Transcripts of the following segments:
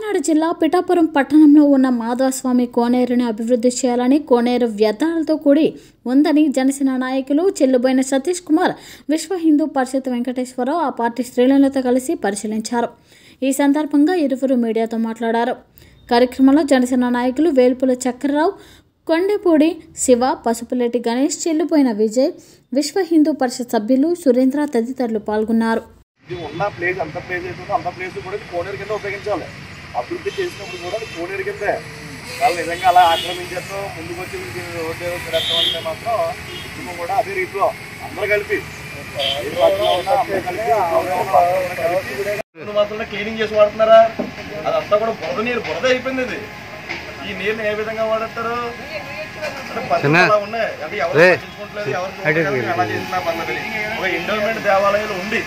కాకినాడ జిల్లా పిఠాపురం పట్టణంలో ఉన్న మాధవస్వామి కోనేరుని అభివృద్ధి చేయాలని కోనేరు వ్యర్థాలతో కూడి ఉందని జనసేన నాయకులు చెల్లుబోయిన సతీష్ కుమార్ విశ్వ హిందూ పరిషత్ వెంకటేశ్వరరావు ఆ పార్టీ శ్రేణులతో కలిసి పరిశీలించారు ఈ సందర్భంగా ఇరువురు మీడియాతో మాట్లాడారు కార్యక్రమంలో జనసేన నాయకులు వేల్పుల చక్రరావు కొండెపూడి శివ పసుపులేటి గణేష్ చెల్లుపోయిన విజయ్ విశ్వ హిందూ పరిషత్ సభ్యులు సురేంద్ర తదితరులు పాల్గొన్నారు ఇది ఉన్న ప్లేస్ ఎంత ప్లేస్ అవుతుందో అంత ప్లేస్ కూడా ఇది కోనేరు కింద ఉపయోగించాలి అభివృద్ధి చేసినప్పుడు కూడా అది కోనేరు కిందే వాళ్ళు నిజంగా అలా ఆక్రమించేస్తూ ముందుకు వచ్చి మీకు రోడ్డు ఏదో తిరగటం అంటే మాత్రం ఇప్పుడు కూడా అదే రీతిలో అందరూ కలిపి ఏ పార్టీలో ఉన్నా అందరూ కలిపి గౌరవంగా అందరూ కలిపి ముందు మాత్రమే క్లీనింగ్ చేసి వాడుతున్నారా అదంతా కూడా బురద నీరు బురద అయిపోయింది ఇది ఈ నీరుని ఏ విధంగా వాడతారు అంటే పద్ధతులు అలా ఉన్నాయి అంటే ఎవరు పట్టించుకోవట్లేదు ఎవరు చూడట్లేదు, ఎలా చేసినా పర్లేదు ఒక ఎండోమెంట్ దేవాలయాలు ఉంది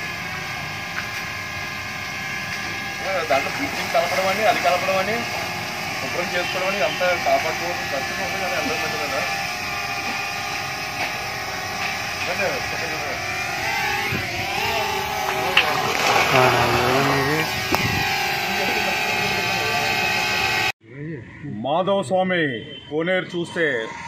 దాంట్లో బ్లీచింగ్ కలపడం అని అది కలపడం అని శుభ్రం చేసుకోవడం అని అంతా కాపాడుకోవడం ఖర్చు ఉంది కదా ఎండోమెంట్ మీద అదే, చెప్పండి కదా. మాధవ స్వామి కోనేరు చూస్తే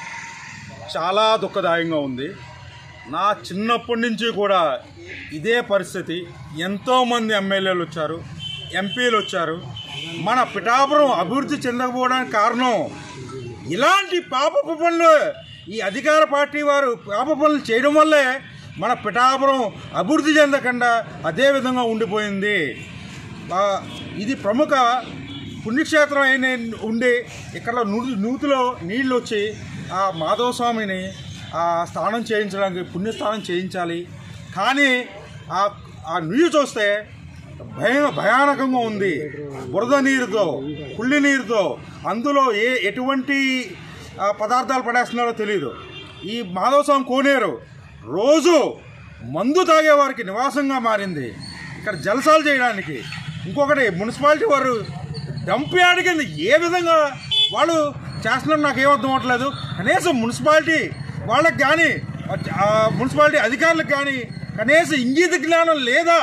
చాలా దుఃఖదాయంగా ఉంది నా చిన్నప్పటి నుంచి కూడా ఇదే పరిస్థితి ఎంతోమంది ఎమ్మెల్యేలు వచ్చారు ఎంపీలు వచ్చారు మన పిఠాపురం అభివృద్ధి చెందకపోవడానికి కారణం ఇలాంటి పాపపు పనులు ఈ అధికార పార్టీ వారు పాప పనులు చేయడం వల్లే మన పిఠాపురం అభివృద్ధి చెందకుండా అదే విధంగా ఉండిపోయింది ఆ, ఇది ప్రముఖ పుణ్యక్షేత్రం అయిన ఉండి ఇక్కడ ను- నూతిలో నీళ్ళు వచ్చి ఆ మాధవ స్వామిని ఆ స్నానం చేయించడానికి పుణ్యస్నానం చేయించాలి కానీ ఆ ఆ నీరు చూస్తే భయ భయానకంగా ఉంది బురద నీరుతో పుల్లి నీరుతో అందులో ఏ ఎటువంటి ఆ, పదార్థాలు పడేస్తున్నారో తెలియదు ఈ మాధవ స్వామి కోనేరు రోజు మందు తాగే వారికి నివాసంగా మారింది ఇక్కడ జలసాలు చేయడానికి ఇంకొకటి మున్సిపాలిటీ వారు డంప్ యార్డ్ కింద ఏ విధంగా వాళ్ళు చేస్తున్నారు నాకు ఏం అర్థం అవ్వట్లేదు కనీసం మున్సిపాలిటీ వాళ్ళకి కానీ ఆ మున్సిపాలిటీ అధికారులకు కానీ కనీసం ఇంగిత జ్ఞానం లేదా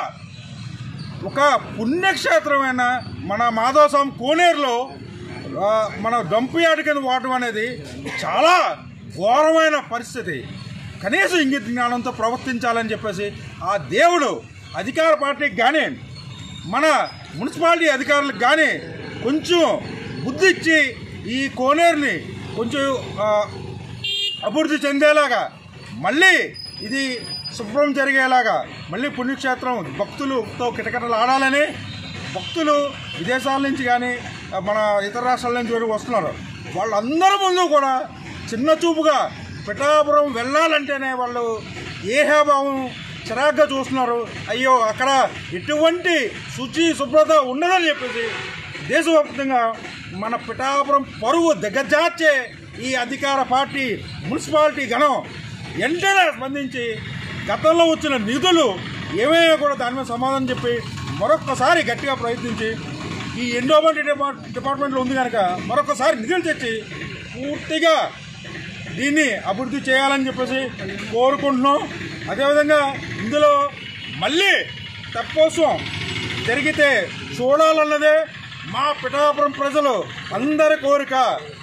ఒక పుణ్యక్షేత్రమైన మన మాధవస్వామి కోనేరులో ఆ, మన డంప్ యార్డ్ కింద వాడటం అనేది చాలా ఘోరమైన పరిస్థితి కనీసం ఇంగిత జ్ఞానంతో ప్రవర్తించాలని చెప్పేసి ఆ దేవుడు అధికార పార్టీకి కానీ మన మున్సిపాలిటీ అధికారులకు కానీ కొంచెం బుద్ధి ఇచ్చి ఈ కోనేరుని కొంచెం ఆ, అభివృద్ధి చెందేలాగా మళ్ళీ ఇది శుభ్రం జరిగేలాగా మళ్ళీ పుణ్యక్షేత్రం భక్తులతో కిటకిటలు ఆడాలని భక్తులు విదేశాల నుంచి కానీ మన ఇతర రాష్ట్రాల నుంచి కూడా వస్తున్నారు వాళ్ళందరి ముందు కూడా చిన్న చూపుగా పిఠాపురం వెళ్ళాలంటేనే వాళ్ళు ఏహాభావం చిరాగ్గా చూస్తున్నారు అయ్యో అక్కడ ఎటువంటి శుచి శుభ్రత ఉండదని చెప్పేసి దేశవ్యాప్తంగా మన పిఠాపురం పరువు దిగజార్చే ఈ అధికార పార్టీ మున్సిపాలిటీ గణం వెంటనే స్పందించి గతంలో వచ్చిన నిధులు ఏమైనా కూడా దాని మీద సమాధానం చెప్పి మరొక్కసారి గట్టిగా ప్రయత్నించి ఈ ఎండోమెంట్ డిపార్ట్ డిపార్ట్మెంట్లో ఉంది కనుక మరొకసారి నిధులు తెచ్చి పూర్తిగా దీన్ని అభివృద్ధి చేయాలని చెప్పేసి కోరుకుంటున్నాం అదేవిధంగా ఇందులో మళ్ళీ తెప్పోత్సవం జరిగితే చూడాలన్నదే మా పిఠాపురం ప్రజలు అందరి కోరిక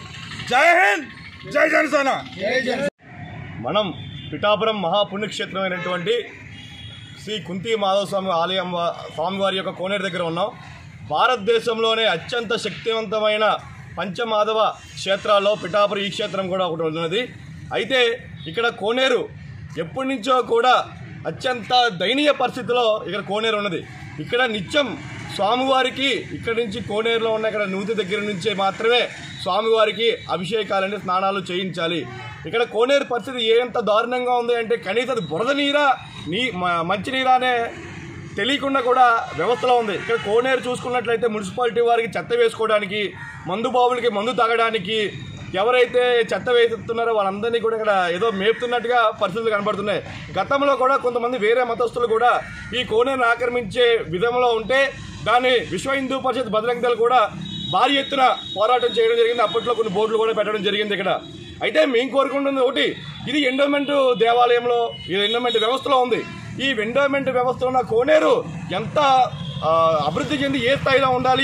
జై హింద్ జై జనసేన మనం పిఠాపురం మహాపుణ్యక్షేత్రమైనటువంటి శ్రీ కుంతి మాధవ స్వామి ఆలయం వా- స్వామివారి యొక్క కోనేరు దగ్గర ఉన్నాం భారతదేశంలోనే అత్యంత శక్తివంతమైన పంచమాధవ క్షేత్రాల్లో పిఠాపురం ఈ క్షేత్రం కూడా ఒకటి ఉన్నది అయితే ఇక్కడ కోనేరు ఎప్పటి నుంచో కూడా అత్యంత దయనీయ పరిస్థితిలో ఇక్కడ కోనేరు ఉన్నది ఇక్కడ నిత్యం స్వామివారికి ఇక్కడి నుంచి కోనేరులో ఉన్న ఇక్కడ నూతి దగ్గర నుంచే మాత్రమే స్వామివారికి అభిషేకాలని స్నానాలు చేయించాలి ఇక్కడ కోనేరు పరిస్థితి ఎంత దారుణంగా ఉంది అంటే కనీసం అది బురద నీరా నీ మ- మంచి నీరా అనే తెలియకుండా కూడా వ్యవస్థలో ఉంది ఇక్కడ కోనేరు చూసుకున్నట్లయితే మున్సిపాలిటీ వారికి చెత్త వేసుకోవడానికి మందు బావులకి మందు తాగడానికి ఎవరైతే చెత్త వేస్తున్నారో వాళ్ళందరినీ కూడా ఇక్కడ ఏదో మేపుతున్నట్టుగా పరిస్థితులు కనబడుతున్నాయి గతంలో కూడా కొంతమంది వేరే మతస్థులు కూడా ఈ కోనేరును ఆక్రమించే విధంలో ఉంటే దాన్ని విశ్వ హిందూ పరిషత్ బజరంగ దళ్ కూడా భారీ ఎత్తున పోరాటం చేయడం జరిగింది అప్పట్లో కొన్ని బోర్డులు కూడా పెట్టడం జరిగింది ఇక్కడ అయితే మేము కోరుకుంటుంది ఒకటి ఇది ఎండోమెంట్ దేవాలయంలో ఇది ఎండోమెంట్ వ్యవస్థలో ఉంది ఈ ఎండోమెంట్ వ్యవస్థలో ఉన్న కోనేరు ఎంత ఆ, అభివృద్ధి చెంది ఏ స్థాయిలో ఉండాలి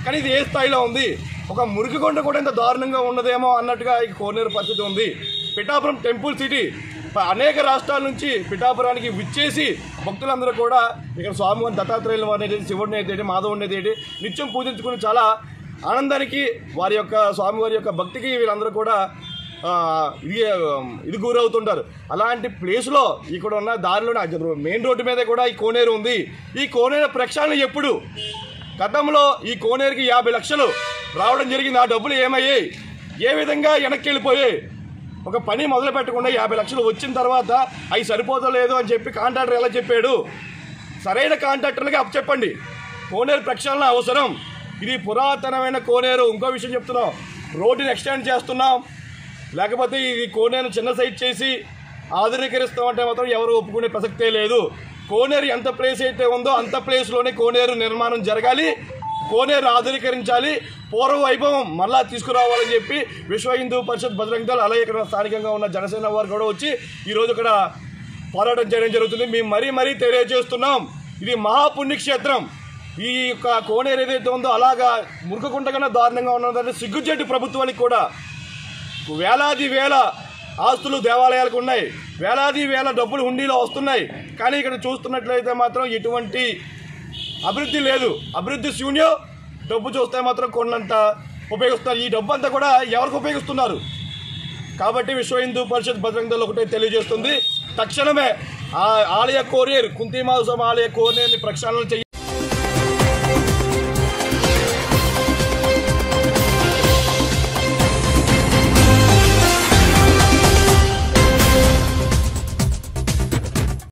కానీ ఇది ఏ స్థాయిలో ఉంది ఒక మురికికొండ కూడా ఇంత దారుణంగా ఉన్నదేమో అన్నట్టుగా ఈ కోనేరు పరిస్థితి ఉంది పిఠాపురం టెంపుల్ సిటీ ప- అనేక రాష్ట్రాల నుంచి పిఠాపురానికి విచ్చేసి భక్తులందరూ కూడా ఇక్కడ స్వామివారి దత్తాత్రేయుల వారిని అయితే శివుడిని అయితే మాధవుడిని అయితే నిత్యం పూజించుకుని చాలా ఆనందానికి వారి యొక్క స్వామివారి యొక్క భక్తికి వీళ్ళందరూ కూడా ఆ, ఇది ఇది గురవుతుంటారు అలాంటి ప్లేస్లో ఇక్కడ ఉన్న దారిలోనే మెయిన్ రోడ్డు మీద కూడా ఈ కోనేరు ఉంది ఈ కోనేరు ప్రక్షాళన ఎప్పుడు గతంలో ఈ కోనేరుకి యాభై లక్షలు రావడం జరిగింది ఆ డబ్బులు ఏమయ్యాయి ఏ విధంగా వెనక్కి వెళ్ళిపోయాయి ఒక పని మొదలు పెట్టకుండా యాభై లక్షలు వచ్చిన తర్వాత అవి సరిపోతలేదు అని చెప్పి కాంట్రాక్టర్ ఎలా చెప్పాడు సరైన కాంట్రాక్టర్లకి అప్పచెప్పండి కోనేరు ప్రక్షాళన అవసరం ఇది పురాతనమైన కోనేరు ఇంకో విషయం చెప్తున్నాం రోడ్డుని ఎక్స్టెండ్ చేస్తున్నాం లేకపోతే ఇది కోనేరు చిన్న సైజ్ చేసి ఆధునీకరిస్తామంటే మాత్రం ఎవరు ఒప్పుకునే ప్రసక్తే లేదు కోనేరు ఎంత ప్లేస్ అయితే ఉందో అంత ప్లేస్లోనే కోనేరు నిర్మాణం జరగాలి కోనేరు ఆధునీకరించాలి పూర్వ వైభవం మళ్ళా తీసుకురావాలని చెప్పి విశ్వ హిందూ పరిషత్ బజరంగ దళ్ అలాగే ఇక్కడ స్థానికంగా ఉన్న జనసేన వారు కూడా వచ్చి ఈరోజు ఇక్కడ పోరాటం చేయడం జరుగుతుంది మేము మరీ మరీ తెలియజేస్తున్నాం ఇది మహాపుణ్యక్షేత్రం ఈ యొక్క కోనేరు ఏదైతే ఉందో అలాగా మురుకకుంట కన్నా దారుణంగా ఉన్నదంటే సిగ్గుచేటు ప్రభుత్వానికి కూడా వేలాది వేల ఆస్తులు దేవాలయాలకు ఉన్నాయి వేలాది వేల డబ్బులు హుండీలో వస్తున్నాయి కానీ ఇక్కడ చూస్తున్నట్లయితే మాత్రం ఎటువంటి అభివృద్ధి లేదు అభివృద్ధి శూన్యం డబ్బు చూస్తే మాత్రం కొన్నంత ఉపయోగిస్తున్నారు ఈ డబ్బు అంతా కూడా ఎవరికి ఉపయోగిస్తున్నారు కాబట్టి విశ్వ హిందూ పరిషత్ బజరంగ దళ్ ఒకటే తెలియజేస్తుంది తక్షణమే ఆ ఆలయ కోనేరు కుంతిమాసం ఆలయ కోనేరుని ప్రక్షాళన చెయ్యాలి